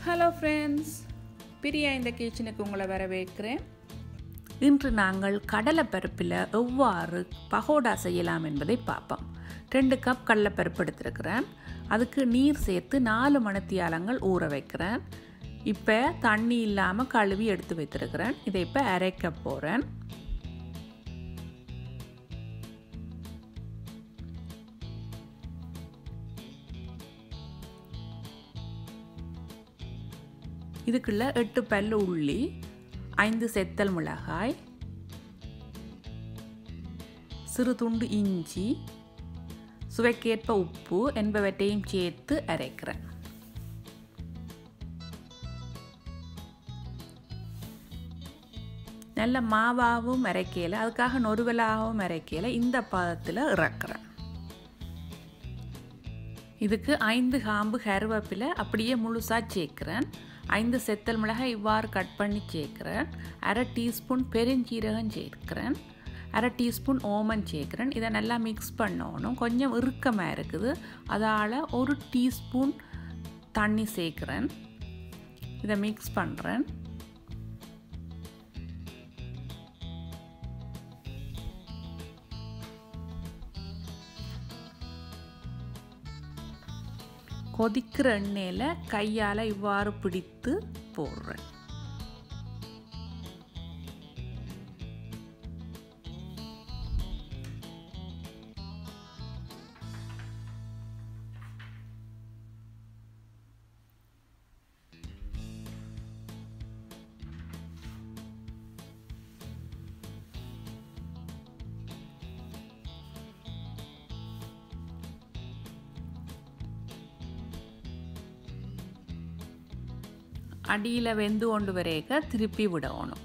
hello friends Priya இந்த கிச்சனுக்கு உங்களை வரவேற்கிறேன் இன்று நாங்கள் கடலைப்பருப்பில் எவ்வாறு பகோடா செய்யலாம் என்பதை பார்ப்போம் ரெண்டு கப் கடலைப்பருப்பு எடுத்திருக்கிறேன் அதுக்கு நீர் சேர்த்து நாலு மணித்தியாலங்கள் ஊற வைக்கிறேன் இப்போ தண்ணி இல்லாமல் கழுவி எடுத்து வைத்திருக்கிறேன் இதை இப்போ அரைக்க போகிறேன் இதுக்குள்ள எட்டு பல்லு உள்ளி ஐந்து செத்தல் மிளகாய் சிறு துண்டு இஞ்சி சுவைக்கேற்ப உப்பு என்பவற்றையும் சேர்த்து அரைக்கிறேன் நல்ல மாவாகவும் அரைக்கல அதுக்காக நொறுவலாகவும் அரைக்கல இந்த பதத்தில் இறக்குறேன் இதுக்கு ஐந்து காம்பு கருவேப்பிலை அப்படியே முழுசாக சேர்க்குறேன் ஐந்து செத்தல் மிளகாய் இவ்வாறு கட் பண்ணி சேர்க்குறேன் அரை டீஸ்பூன் பெருஞ்சீரகம் சேர்க்குறேன் அரை டீஸ்பூன் ஓமன் சேர்க்குறேன் இதை நல்லா மிக்ஸ் பண்ணணும் கொஞ்சம் இறுக்கமாக இருக்குது அதால் ஒரு டீஸ்பூன் தண்ணி சேர்க்குறேன் இதை மிக்ஸ் பண்ணுறேன் கொதிக்கிற எண்ணெயில் கையால் இவ்வாறு பிடித்து போடுறேன் அடியில் வெந்து கொண்டு வரைக்க திருப்பி விடணும்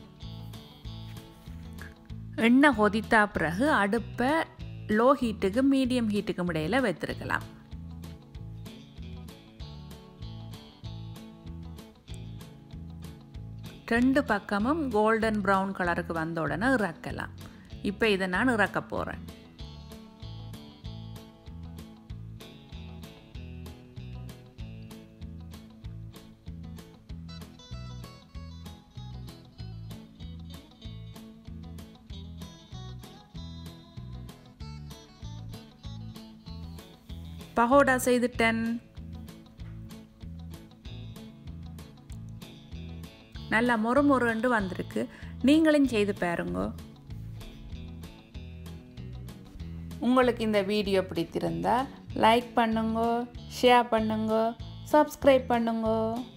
எண்ணெய் கொதித்தா பிறகு அடுப்பை லோ ஹீட்டுக்கு மீடியம் ஹீட்டுக்கும் இடையில் வைத்திருக்கலாம் ரெண்டு பக்கமும் கோல்டன் ப்ரௌன் கலருக்கு வந்த உடனே இறக்கலாம் இப்போ இதை நான் இறக்க போகிறேன் பகோடா செய்துட்டேன் நல்லா மொறு மொறுண்டு வந்திருக்கு நீங்களும் செய்து பாருங்க உங்களுக்கு இந்த வீடியோ பிடித்திருந்தா லைக் பண்ணுங்க ஷேர் பண்ணுங்க சப்ஸ்கிரைப் பண்ணுங்க